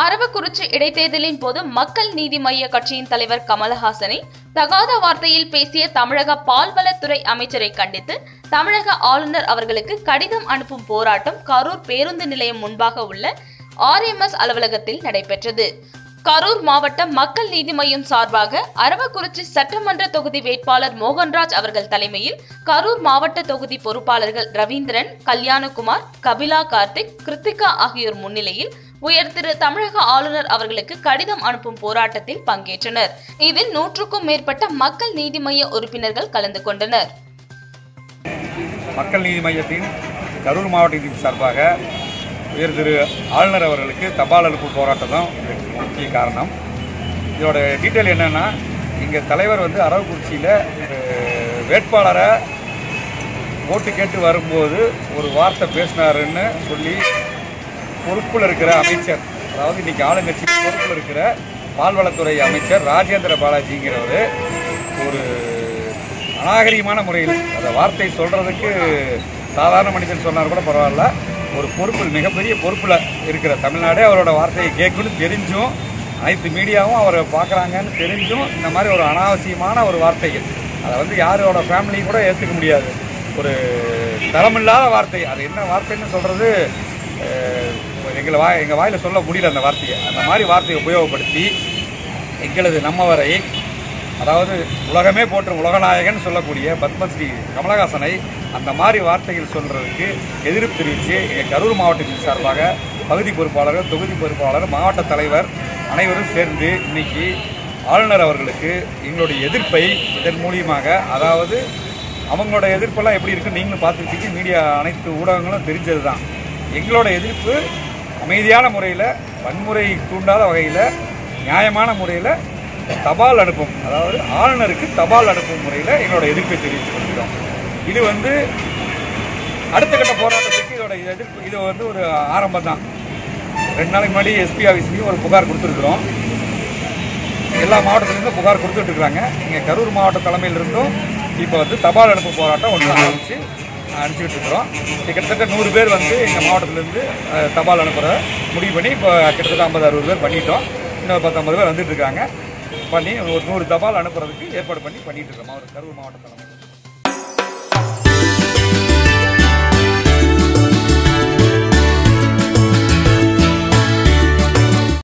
அரவக்குறிச்சி இடைத்தேர்தலின் போது மக்கள் நீதி மய்ய கட்சியின் தலைவர் கமலஹாசனை தகாத வார்த்தையில் பேசிய தமிழக பால்வளத்துறை அமைச்சரை கண்டித்து தமிழக ஆளுநர் அவர்களுக்கு கடிதம் அனுப்பும் போராட்டம் கரூர் பேருந்து நிலையம் முன்பாக உள்ள ஆர்எம்எஸ் அலுவலகத்தில் நடைபெற்றது கரூர் மாவட்ட மக்கள் நீதி மய்யம் சார்பாக அரவக்குறிச்சி சட்டமன்ற தொகுதி வேட்பாளர் மோகன்ராஜ் அவர்கள் தலைமையில் கரூர் மாவட்ட தொகுதி பொறுப்பாளர்கள் ரவீந்திரன் கல்யாணகுமார் கபிலா கார்த்திக் கிருத்திகா ஆகியோர் முன்னிலையில் உயர் திரு தமிழக ஆளுநர் அவர்களுக்கு கடிதம் அனுப்பும் போராட்டத்தில் பங்கேற்றனர் இதில் நூற்றுக்கும் மேற்பட்ட மக்கள் நீதி மய்ய உறுப்பினர்கள் கலந்து கொண்டனர் மக்கள் நீதி மையத்தின் கரூர் மாவட்டத்தின் சார்பாக உயர் திரு ஆளுநர் அவர்களுக்கு தபால் அனுப்பு போராட்டம் தான் இதுக்கு முக்கிய காரணம் இதோட டீட்டெயில் என்னென்னா எங்கள் தலைவர் வந்து அரவக்குறிச்சியில் ஒரு வேட்பாளரை ஓட்டு கேட்டு வரும்போது ஒரு வார்த்தை பேசினாருன்னு சொல்லி பொறுப்பில் இருக்கிற அமைச்சர் அதாவது இன்னைக்கு ஆளுங்கட்சி பொறுப்பில் இருக்கிற பால்வளத்துறை அமைச்சர் ராஜேந்திர பாலாஜிங்கிறவர் ஒரு அநாகரிகமான முறையில் அந்த வார்த்தை சொல்கிறதுக்கு சாதாரண மனிதன் சொன்னார் கூட பரவாயில்ல ஒரு பொறுப்பில் மிகப்பெரிய பொறுப்பில் இருக்கிற தமிழ்நாடே அவரோட வார்த்தையை கேட்கணும்னு தெரிஞ்சும் அனைத்து மீடியாவும் அவரை பார்க்குறாங்கன்னு தெரிஞ்சும் இந்த மாதிரி ஒரு அனாவசியமான ஒரு வார்த்தைகள் அதை வந்து யாரோட ஃபேமிலியும் கூட ஏற்றுக்க முடியாது ஒரு தரமில்லாத வார்த்தை அது என்ன வார்த்தைன்னு சொல்கிறது எங்களை வாய் எங்கள் வாயில் சொல்ல முடியல அந்த வார்த்தையை அந்த மாதிரி வார்த்தையை உபயோகப்படுத்தி எங்களது நம்மவரை அதாவது உலகமே போற்றும் உலகநாயகன் சொல்லக்கூடிய பத்மஸ்ரீ கமலஹாசனை அந்த மாதிரி வார்த்தைகள் சொல்கிறதுக்கு எதிர்ப்பு தெரிவித்து எங்கள் கரூர் மாவட்டத்தின் சார்பாக பகுதி பொறுப்பாளர் தொகுதி பொறுப்பாளர் மாவட்ட தலைவர் அனைவரும் சேர்ந்து இன்னைக்கு ஆளுநர் அவர்களுக்கு எங்களுடைய எதிர்ப்பை இதன் மூலியமாக அதாவது அவங்களோட எதிர்ப்பெல்லாம் எப்படி இருக்குன்னு நீங்களும் பார்த்துருக்கீங்க மீடியா அனைத்து ஊடகங்களும் தெரிஞ்சது தான் எங்களோட எதிர்ப்பு அமைதியான முறையில் வன்முறை தூண்டாத வகையில் நியாயமான முறையில் தபால் அனுப்பும் அதாவது ஆளுநருக்கு தபால் அனுப்பும் முறையில் எங்களோட எதிர்ப்பை தெரிவித்து கொள்கிறோம் இது வந்து அடுத்த கட்ட போராட்டத்துக்கு இதோட எதிர்ப்பு இது வந்து ஒரு ஆரம்பம் தான் ரெண்டு நாளைக்கு முன்னாடி எஸ்பி ஆஃபீஸ்லேயும் ஒரு புகார் கொடுத்துருக்குறோம் எல்லா மாவட்டத்துலேருந்தும் புகார் கொடுத்துட்டு இருக்காங்க இங்கே கரூர் மாவட்ட தலைமையிலிருந்தும் இப்போ வந்து தபால் அனுப்பு போராட்டம் ஒன்று ஆரம்பித்து அனுப்பிச்சிட்டு இருக்கிறோம் இது கிட்டத்தட்ட நூறு பேர் வந்து எங்கள் மாவட்டத்திலேருந்து அஹ், தபால் அனுப்புகிற முடிவு பண்ணி இப்போ கிட்டத்தட்ட ஐம்பது அறுபது பேர் பண்ணிட்டோம் இன்னொரு பத்தொம்பது பேர் வந்துட்டு இருக்காங்க பண்ணி ஒரு நூறு தபால் அனுப்புறதுக்கு ஏற்பாடு பண்ணி பண்ணிட்டு இருக்கோம் அவர் கரூர் மாவட்ட தலைமை